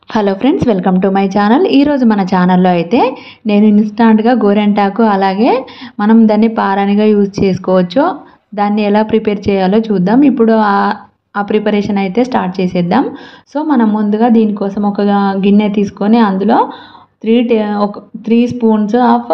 hello friends welcome to my channel ఈరోజు మన ఛానల్లో అయితే నేను ఇన్స్టాంట్గా గోరెంటాకు అలాగే మనం దాన్ని పారానిగా యూజ్ చేసుకోవచ్చు దాన్ని ఎలా ప్రిపేర్ చేయాలో చూద్దాం ఇప్పుడు ఆ- ఆ ప్రిపరేషన్ అయితే స్టార్ట్ చేసేద్దాం సో మనం ముందుగా దీనికోసం ఒక గిన్నె తీసుకొని అందులో త్రీ టే ఒక three spoons of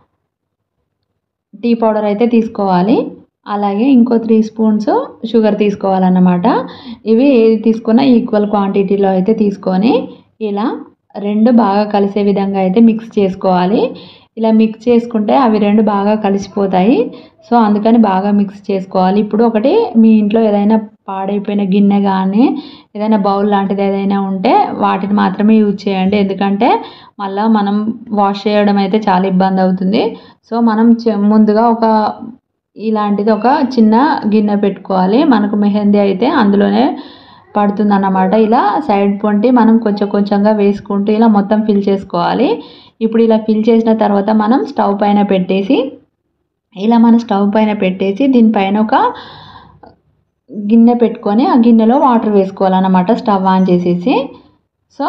tea powder అయితే తీసుకోవాలి అలాగే ఇంకో త్రీ స్పూన్స్ షుగర్ తీసుకోవాలన్నమాట ఇవి ఏది తీసుకున్నా ఈక్వల్ క్వాంటిటీలో అయితే తీసుకొని ఇలా రెండు బాగా కలిసే విధంగా అయితే మిక్స్ చేసుకోవాలి ఇలా మిక్స్ చేసుకుంటే అవి రెండు బాగా కలిసిపోతాయి సో అందుకని బాగా మిక్స్ చేసుకోవాలి ఇప్పుడు ఒకటి మీ ఇంట్లో ఏదైనా పాడైపోయిన గిన్నె కానీ ఏదైనా బౌల్ లాంటిది ఏదైనా ఉంటే వాటిని మాత్రమే యూజ్ చేయండి ఎందుకంటే మళ్ళీ మనం వాష్ చేయడం అయితే చాలా ఇబ్బంది అవుతుంది సో మనం చె- ముందుగా ఒక ఇలాంటిది ఒక చిన్న గిన్నె పెట్టుకోవాలి మనకు మెహందీ అయితే అందులోనే పడుతుంది అన్నమాట ఇలా సైడ్ పొంటి మనం కొంచెం కొంచెంగా వేసుకుంటూ ఇలా మొత్తం ఫిల్ చేసుకోవాలి ఇప్పుడు ఇలా ఫిల్ చేసిన తర్వాత మనం స్టవ్ పైన పెట్టేసి ఇలా మన స్టవ్ పైన పెట్టేసి దీనిపైన ఒక గిన్నె పెట్టుకొని ఆ గిన్నెలో వాటర్ వేసుకోవాలన్నమాట స్టవ్ ఆన్ చేసేసి సో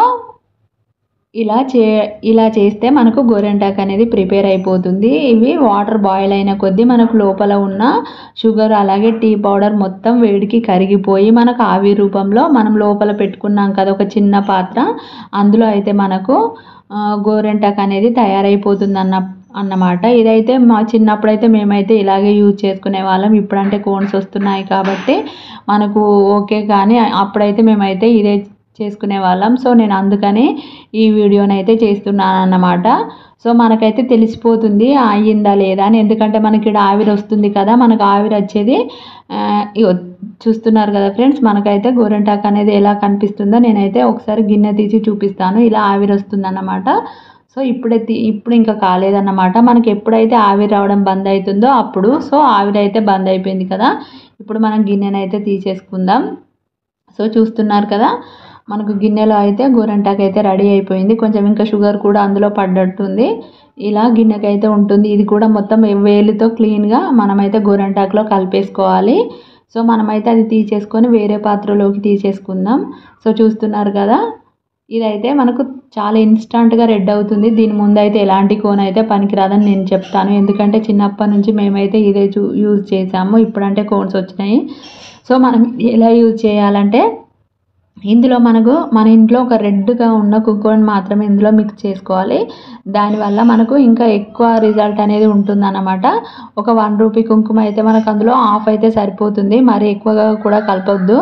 ఇలా చే ఇలా చేస్తే మనకు గోరెంటాక్ అనేది ప్రిపేర్ అయిపోతుంది ఇవి వాటర్ బాయిల్ అయిన కొద్దీ మనకు లోపల ఉన్న షుగర్ అలాగే టీ పౌడర్ మొత్తం వేడికి కరిగిపోయి మనకు ఆవి రూపంలో మనం లోపల పెట్టుకున్నాం కదా ఒక చిన్న పాత్ర అందులో అయితే మనకు ఆ, గోరెంటాక్ అనేది తయారైపోతుంది అన్న అన్నమాట ఇదైతే మా చిన్నప్పుడైతే మేమైతే ఇలాగే యూజ్ చేసుకునే వాళ్ళం ఇప్పుడంటే కోన్స్ వస్తున్నాయి కాబట్టి మనకు ఓకే కానీ అప్పుడైతే మేమైతే ఇదే చేసుకునే వాళ్ళం సో నేను అందుకని ఈ వీడియోని అయితే చేస్తున్నాను అన్నమాట సో మనకైతే తెలిసిపోతుంది అయ్యిందా లేదా అని ఎందుకంటే మనకి ఇక్కడ ఆవిరి వస్తుంది కదా మనకు ఆవిరి వచ్చేది ఆ, ఇగో చూస్తున్నారు కదా ఫ్రెండ్స్ మనకైతే గోరెంటాక్ అనేది ఎలా కనిపిస్తుందో నేనైతే ఒకసారి గిన్నె తీసి చూపిస్తాను ఇలా ఆవిరి వస్తుంది అన్నమాట సో ఇప్పుడే తీ- ఇప్పుడు ఇంకా కాలేదన్నమాట మనకి ఎప్పుడైతే ఆవిరి రావడం బంద్ అవుతుందో అప్పుడు సో ఆవిరి అయితే బంద్ అయిపోయింది కదా ఇప్పుడు మనం గిన్నెనైతే అయితే తీసేసుకుందాం సో చూస్తున్నారు కదా మనకు గిన్నెలో అయితే గోరంటాకు అయితే రెడీ అయిపోయింది కొంచెం ఇంకా షుగర్ కూడా అందులో పడ్డట్టుంది ఇలా గిన్నెకైతే ఉంటుంది ఇది కూడా మొత్తం వేలుతో క్లీన్గా మనమైతే గోరంటాకులో కలిపేసుకోవాలి సో మనమైతే అది తీసేసుకొని వేరే పాత్రలోకి తీసేసుకుందాం సో చూస్తున్నారు కదా ఇదైతే మనకు చాలా ఇన్స్టంట్గా రెడ్ అవుతుంది దీని ముందు అయితే ఎలాంటి కోన్ అయితే పనికిరాదని నేను చెప్తాను ఎందుకంటే చిన్నప్పటి నుంచి మేమైతే ఇదే చూ యూజ్ చేసాము ఇప్పుడంటే కోన్స్ వచ్చినాయి సో మనం ఎలా యూజ్ చేయాలంటే ఇందులో మనకు మన ఇంట్లో ఒక రెడ్గా ఉన్న కుంకుమని మాత్రమే ఇందులో మిక్స్ చేసుకోవాలి దానివల్ల మనకు ఇంకా ఎక్కువ రిజల్ట్ అనేది ఉంటుందన్నమాట ఒక వన్ రూపీ కుంకుమ అయితే మనకు అందులో హాఫ్ అయితే సరిపోతుంది మరి ఎక్కువగా కూడా కలపొద్దు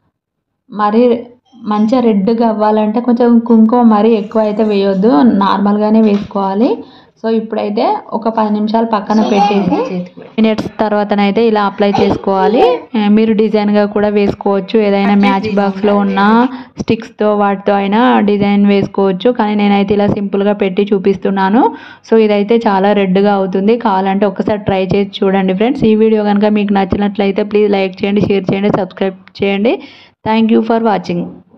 మరి మంచిగా రెడ్గా అవ్వాలంటే కొంచెం కుంకుమ మరీ ఎక్కువ అయితే వేయొద్దు నార్మల్గానే వేసుకోవాలి సో ఇప్పుడైతే ఒక పది నిమిషాలు పక్కన పెట్టేసి మినిట్స్ తర్వాతనైతే ఇలా అప్లై చేసుకోవాలి ఆ, మీరు డిజైన్గా కూడా వేసుకోవచ్చు ఏదైనా మ్యాచ్ బాక్స్లో ఉన్న స్టిక్స్తో వాటితో అయినా డిజైన్ వేసుకోవచ్చు కానీ నేనైతే ఇలా సింపుల్గా పెట్టి చూపిస్తున్నాను సో ఇదైతే చాలా రెడ్గా అవుతుంది కావాలంటే ఒకసారి ట్రై చేసి చూడండి ఫ్రెండ్స్ ఈ వీడియో కనుక మీకు నచ్చినట్లయితే ప్లీజ్ లైక్ చేయండి షేర్ చేయండి సబ్స్క్రైబ్ చేయండి థ్యాంక్ యూ ఫర్ వాచింగ్